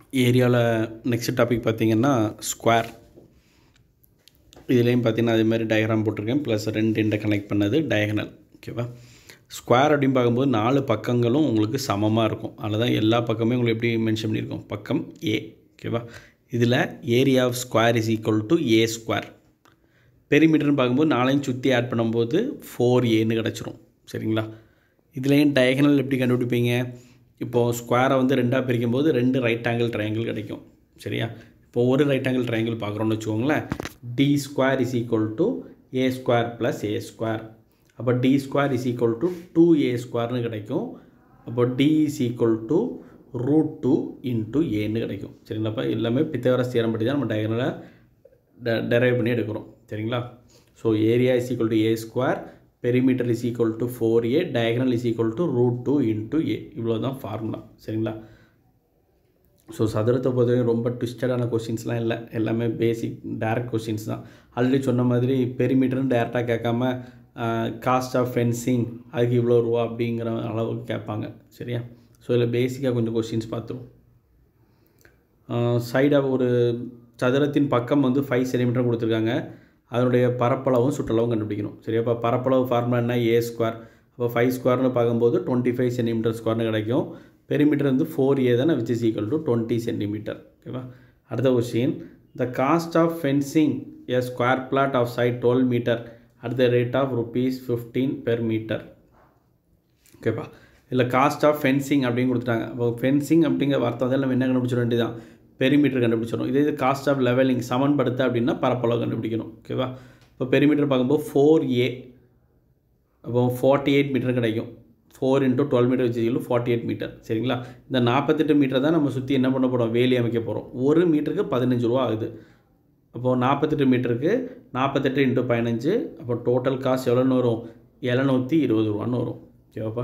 ஏரியாவில் next topic பார்த்தீங்கன்னா square இதுலேயும் பார்த்தீங்கன்னா அதே மாதிரி டயக்ராம் போட்டிருக்கேன் ப்ளஸ் ரெண்டு இண்டை கனெக்ட் பண்ணது டயகனல் ஓகேவா ஸ்கொயர் அப்படின்னு பார்க்கும்போது நாலு பக்கங்களும் உங்களுக்கு சமமாக இருக்கும் அதில் தான் எல்லா பக்கமே உங்களுக்கு எப்படி மென்ஷன் பண்ணியிருக்கோம் பக்கம் ஏ ஓகேவா இதில் area of square is equal to A square பெரிமீட்டர்னு பார்க்கும்போது நாளையும் சுற்றி ஆட் பண்ணும்போது ஃபோர் ஏன்னு கிடச்சிரும் சரிங்களா இதுலேயும் டயகனல் எப்படி கண்டுபிடிப்பீங்க இப்போது ஸ்கொயரை வந்து ரெண்டாக பிரிக்கும் போது ரெண்டு ரைட் ஆங்கிள் ட்ரையாங்கிள் கிடைக்கும் சரியா இப்போ ஒரு ரைட் ஆங்கிள் ட்ரையாங்கிள் பார்க்குறோன்னு வச்சுக்கோங்களேன் D square is equal to A square plus A square அப்போ D square is equal to two A ஸ்கொயர்னு கிடைக்கும் அப்போ D is equal to root two into ஏன்னு கிடைக்கும் சரிங்களாப்பா எல்லாமே பித்தவரஸ் தியரம் படி தான் நம்ம டயகனலை ட டெரைவ் பண்ணி எடுக்கிறோம் சரிங்களா so area is equal to A square perimeter is equal to four A diagonal is equal to root two into A இவ்வளோ தான் ஃபார்முலா சரிங்களா ஸோ சதுரத்தை பொறுத்தவரைக்கும் ரொம்ப ட்விஸ்டடான கொஷின்ஸ்லாம் இல்லை எல்லாமே பேசிக் டேரக்ட் கொஷின்ஸ் தான் ஆல்ரெடி சொன்ன மாதிரி பெரிமீட்டர்னு டேரெக்டாக கேட்காம காஸ்ட் ஆஃப் ஃபென்சிங் அதுக்கு இவ்வளோ ரூபா அப்படிங்கிற அளவுக்கு கேட்பாங்க சரியா ஸோ இதில் பேசிக்காக கொஞ்சம் கொஷின்ஸ் பார்த்துருவோம் சைடாக ஒரு சதுரத்தின் பக்கம் வந்து ஃபைவ் சென்டிமீட்டர் கொடுத்துருக்காங்க அதனுடைய பரப்பளவும் சுற்றளவும் கண்டுபிடிக்கணும் சரி அப்போ பரப்பளவு ஃபார்முலா என்ன ஏ ஸ்கொயர் அப்போ ஃபைவ் ஸ்கொயர்னு பார்க்கும்போது டுவெண்ட்டி ஃபைவ் சென்டிமீட்டர் ஸ்கொயர்னு கிடைக்கும் பெரிமீட்டர் வந்து ஃபோர் ஏ தானே which is equal to twenty centimetre ஓகேவா அடுத்த question the cost of fencing a square plot of side twelve metre at the rate of rupees fifteen per metre ஓகேப்பா இல்லை cost of fencing அப்படின்னு கொடுத்துட்டாங்க இப்போ fencing அப்படிங்கிற வார்த்தை வந்து நம்ம என்ன கண்டுபிடிச்சிட வேண்டியதான் பெரிமீட்டர் கண்டுபிடிச்சிடும் இதே இது காஸ்ட் ஆஃப் லெவலிங் சமன்படுத்த அப்படின்னா பரப்பளவு கண்டுபிடிக்கணும் ஓகேவா இப்போ பெரிமீட்டர் பார்க்கும்போது ஃபோர் ஏ அப்போ ஃபார்ட்டி எயிட் மீட்டர் கிடைக்கும் ஃபோர் இன்ட்டு டுவெல் மீட்டர் வச்சுக்கலும் ஃபார்ட்டி எயிட் மீட்டர் சரிங்களா இந்த நாற்பத்தெட்டு மீட்டர் தான் நம்ம சுற்றி என்ன பண்ண போகிறோம் வேலி அமைக்க போகிறோம் ஒரு மீட்டருக்கு பதினஞ்சு ரூபா ஆகுது அப்போது நாற்பத்தெட்டு மீட்டருக்கு நாற்பத்தெட்டு இன்ட்டு பதினஞ்சு அப்போ டோட்டல் காஸ்ட் எவ்வளோன்னு வரும் எழுநூற்றி இருபது ரூபான்னு வரும் ஓகேவாப்பா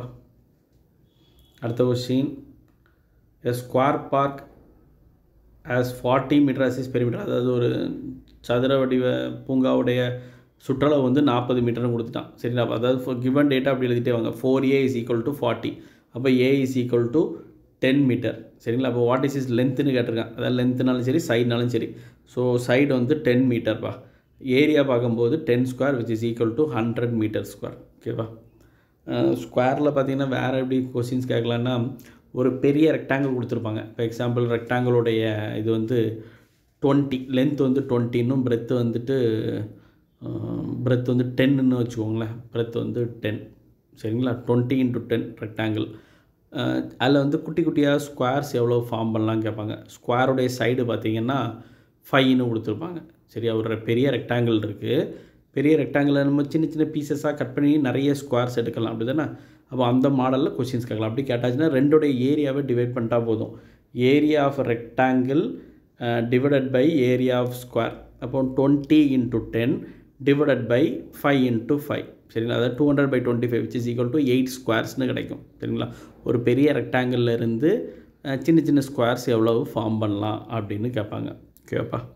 அடுத்த question a square park as forty metre அசிஸ் பெரிமீட்டர் அதாவது ஒரு சதுர வடிவ பூங்காவுடைய சுற்றளவு வந்து நாற்பது மீட்டர்னு கொடுத்துட்டான் சரிங்களா அதாவது கிவன் டேட்டா அப்படி எழுதிட்டே வாங்க four A is equal to forty அப்போ A is equal to ten metre சரிங்களா அப்போ வாட் இஸ் இஸ் லென்த்துன்னு கேட்டிருக்கேன் அதாவது லென்த்துனாலும் சரி சைட்னாலும் சரி ஸோ சைடு வந்து டென் மீட்டர்ப்பா ஏரியா பார்க்கும்போது ten square which is equal to hundred metre square ஓகேவா ஸ்கொயரில் பார்த்தீங்கன்னா வேறு எப்படி கொஸ்டின்ஸ் கேட்கலான்னா ஒரு பெரிய ரெக்டாங்கிள் கொடுத்துருப்பாங்க இப்போ எக்ஸாம்பிள் ரெக்டாங்கிளுடைய இது வந்து டுவெண்ட்டி லென்த் வந்து டுவெண்ட்டின்னும் பிரெத்து வந்துட்டு பிரெத் வந்து டென்னு வச்சுக்கோங்களேன் பிரெத் வந்து டென் சரிங்களா டுவெண்ட்டி இன்ட்டு டென் ரெக்டாங்கிள் அதில் வந்து குட்டி குட்டியாக ஸ்கொயர்ஸ் எவ்வளோ ஃபார்ம் பண்ணலாம் கேட்பாங்க ஸ்கொயருடைய சைடு பார்த்திங்கன்னா ஃபைன்னு கொடுத்துருப்பாங்க சரியா ஒரு பெரிய ரெக்டாங்கிள் இருக்குது பெரிய ரெக்டாங்கிளில் நம்ம சின்ன சின்ன பீசஸாக கட் பண்ணி நிறைய ஸ்கொயர்ஸ் எடுக்கலாம் அப்படி தானே அப்போ அந்த மாடலில் கொஷின்ஸ் கேட்கலாம் அப்படி கேட்டாச்சுன்னா ரெண்டுடைய ஏரியாவை டிவைட் பண்ணிட்டா போதும் area of rectangle divided by area of square அப்போ twenty into ten divided by five into five சரிங்களா அதாவது two hundred by twenty five which is equal to eight ஸ்கொயர்ஸ்னு கிடைக்கும் சரிங்களா ஒரு பெரிய ரெக்டாங்கிளில் இருந்து சின்ன சின்ன ஸ்கொயர்ஸ் எவ்வளவு ஃபார்ம் பண்ணலாம் அப்படின்னு கேட்பாங்க ஓகேவாப்பா